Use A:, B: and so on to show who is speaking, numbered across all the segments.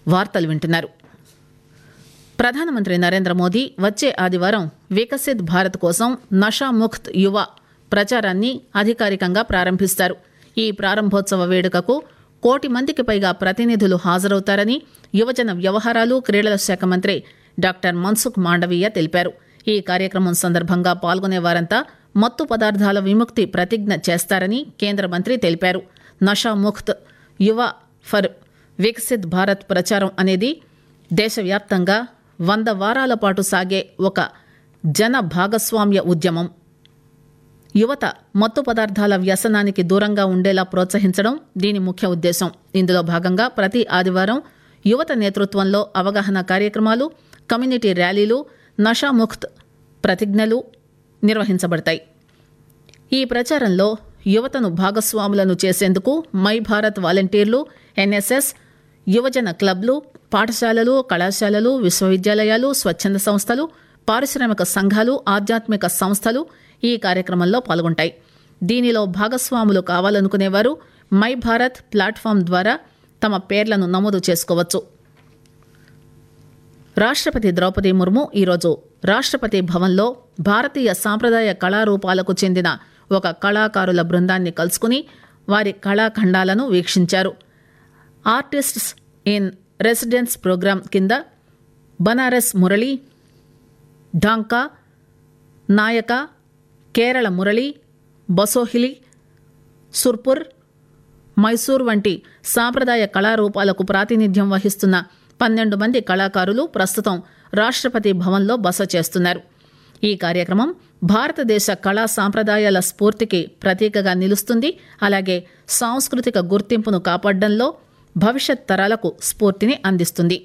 A: వార్తలు వింటున్నారు ప్రధానమంత్రి నరేంద్ర మోదీ వచ్చే ఆదివారం వికసిత్ భారత్ కోసం నషాముక్త్ యువ ప్రచారాన్ని అధికారికంగా ప్రారంభిస్తారు ఈ ప్రారంభోత్సవ వేడుకకు కోటి మందికి పైగా ప్రతినిధులు హాజరవుతారని యువజన వ్యవహారాలు క్రీడల శాఖ మంత్రి డాక్టర్ మన్సుఖ్ మాండవీయ తెలిపారు ఈ కార్యక్రమం సందర్భంగా పాల్గొనే వారంతా మత్తు పదార్థాల విముక్తి ప్రతిజ్ఞ చేస్తారని కేంద్ర మంత్రి తెలిపారు నషాముక్త్ యువ ఫర్ వికసిత్ భారత్ ప్రచారం అనేది దేశవ్యాప్తంగా వంద వారాల పాటు సాగే ఒక జన భాగస్వామ్య ఉద్యమం యువత మత్తు పదార్థాల వ్యసనానికి దూరంగా ఉండేలా ప్రోత్సహించడం దీని ముఖ్య ఉద్దేశం ఇందులో భాగంగా ప్రతి ఆదివారం యువత నేతృత్వంలో అవగాహన కార్యక్రమాలు కమ్యూనిటీ ర్యాలీలు నషాముక్త్ ప్రతిజ్ఞలు నిర్వహించబడతాయి ఈ ప్రచారంలో యువతను భాగస్వాములను చేసేందుకు మై భారత్ వాలంటీర్లు ఎన్ఎస్ఎస్ యువజన క్లబ్లు పాఠశాలలు కళాశాలలు విశ్వవిద్యాలయాలు స్వచ్ఛంద సంస్థలు పారిశ్రామిక సంఘాలు ఆధ్యాత్మిక సంస్థలు ఈ కార్యక్రమంలో పాల్గొంటాయి దీనిలో భాగస్వాములు కావాలనుకునేవారు మై భారత్ ప్లాట్ఫామ్ ద్వారా తమ పేర్లను నమోదు చేసుకోవచ్చు రాష్ట్రపతి ద్రౌపది ముర్ము ఈరోజు రాష్ట్రపతి భవన్లో భారతీయ సాంప్రదాయ కళారూపాలకు చెందిన ఒక కళాకారుల బృందాన్ని కలుసుకుని వారి కళాఖండాలను వీక్షించారు ఆర్టిస్ట్స్ ఇన్ రెసిడెన్స్ ప్రోగ్రాం కింద బనారస్ మురళి ఢాంకా నాయక కేరళ మురళి బసోహిలి సుర్పుర్ మైసూర్ వంటి సాంప్రదాయ కళారూపాలకు ప్రాతినిధ్యం వహిస్తున్న పన్నెండు మంది కళాకారులు ప్రస్తుతం రాష్ట్రపతి భవన్లో బస చేస్తున్నారు ఈ కార్యక్రమం భారతదేశ కళా సాంప్రదాయాల స్ఫూర్తికి ప్రతీకగా నిలుస్తుంది అలాగే సాంస్కృతిక గుర్తింపును కాపాడడంలో భవిష్యత్ తరాలకు స్ఫూర్తిని అందిస్తుంది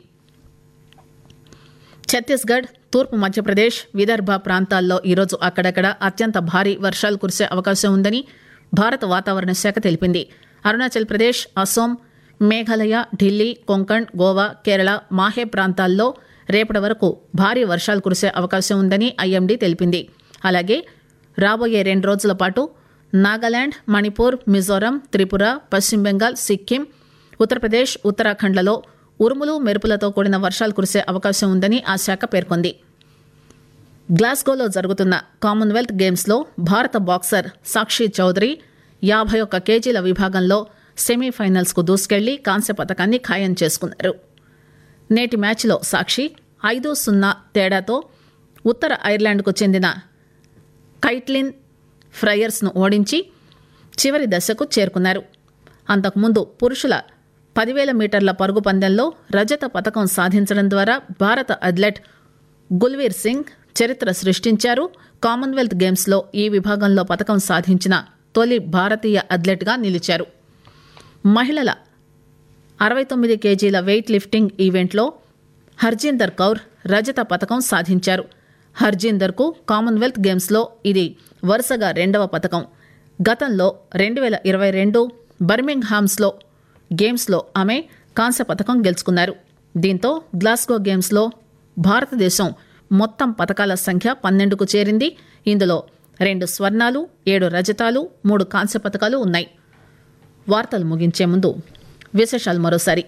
A: ఛత్తీస్గఢ్ తూర్పు మధ్యప్రదేశ్ విదర్భ ప్రాంతాల్లో ఈరోజు అక్కడక్కడ అత్యంత భారీ వర్షాలు కురిసే అవకాశం ఉందని భారత వాతావరణ శాఖ తెలిపింది అరుణాచల్ ప్రదేశ్ అసోం మేఘాలయ ఢిల్లీ కొంకణ్ గోవా కేరళ మాహే ప్రాంతాల్లో రేపటి వరకు భారీ వర్షాలు కురిసే అవకాశం ఉందని ఐఎండీ తెలిపింది అలాగే రాబోయే రెండు రోజుల పాటు నాగాలాండ్ మణిపూర్ మిజోరం త్రిపుర పశ్చిమ బెంగాల్ సిక్కిం ఉత్తరప్రదేశ్ ఉత్తరాఖండ్లలో ఉరుములు మెరుపులతో కూడిన వర్షాలు కురిసే అవకాశం ఉందని ఆ శాఖ పేర్కొంది గ్లాస్గోలో జరుగుతున్న కామన్వెల్త్ గేమ్స్లో భారత బాక్సర్ సాక్షి చౌదరి యాభై ఒక్క కేజీల విభాగంలో సెమీఫైనల్స్కు దూసుకెళ్లి కాంస్య పథకాన్ని ఖాయం చేసుకున్నారు నేటి మ్యాచ్లో సాక్షి ఐదు సున్నా తేడాతో ఉత్తర ఐర్లాండ్కు చెందిన కైట్లిన్ ఫ్రయర్స్ను ఓడించి చివరి దశకు చేరుకున్నారు అంతకుముందు పురుషుల పదివేల మీటర్ల పరుగు పందెంలో రజత పథకం సాధించడం ద్వారా భారత అథ్లెట్ గుల్వీర్ సింగ్ చరిత్ర సృష్టించారు కామన్వెల్త్ గేమ్స్లో ఈ విభాగంలో పథకం సాధించిన తొలి భారతీయ అథ్లెట్గా నిలిచారు మహిళల అరవై తొమ్మిది కేజీల వెయిట్ లిఫ్టింగ్ ఈవెంట్లో హర్జీందర్ కౌర్ రజత పథకం సాధించారు హర్జీందర్కు కామన్వెల్త్ గేమ్స్లో ఇది వరుసగా రెండవ పథకం గతంలో రెండు వేల ఇరవై రెండు బర్మింగ్హామ్స్లో గేమ్స్లో ఆమె కాంస్య పథకం గెలుచుకున్నారు దీంతో గ్లాస్గో గేమ్స్లో భారతదేశం మొత్తం పథకాల సంఖ్య పన్నెండుకు చేరింది ఇందులో రెండు స్వర్ణాలు ఏడు రజతాలు మూడు కాంస్య పథకాలు ఉన్నాయి వార్తలు ముగించే ముందు విశేషాలు మరోసారి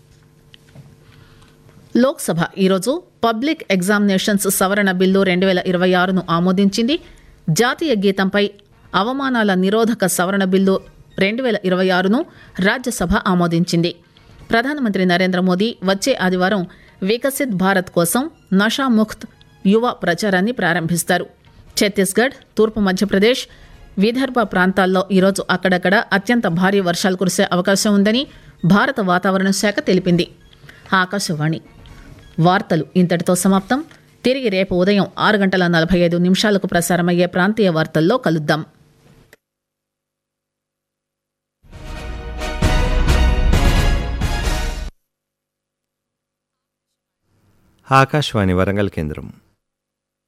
A: లోక్సభ ఈరోజు పబ్లిక్ ఎగ్జామినేషన్స్ సవరణ బిల్లు రెండు వేల ఇరవై ఆరును ఆమోదించింది జాతీయ గీతంపై అవమానాల నిరోధక సవరణ బిల్లు రెండు వేల ఇరవై ఆరును రాజ్యసభ ఆమోదించింది ప్రధానమంత్రి నరేంద్ర మోదీ వచ్చే ఆదివారం వికసిత్ భారత్ కోసం నషాముక్త్ యువ ప్రచారాన్ని ప్రారంభిస్తారు ఛత్తీస్గఢ్ తూర్పు మధ్యప్రదేశ్ విదర్భ ప్రాంతాల్లో ఈరోజు అక్కడక్కడ అత్యంత భారీ వర్షాలు కురిసే అవకాశం ఉందని భారత వాతావరణ శాఖ తెలిపింది ఆకాశవాణి వార్తలు ఇంతటితో సమాప్తం తిరిగి రేపు ఉదయం ఆరు గంటల నలభై ఐదు నిమిషాలకు ప్రసారమయ్యే ప్రాంతీయ వార్తల్లో కలుద్దాం
B: ఆకాశవాణి వరంగల్ కేంద్రం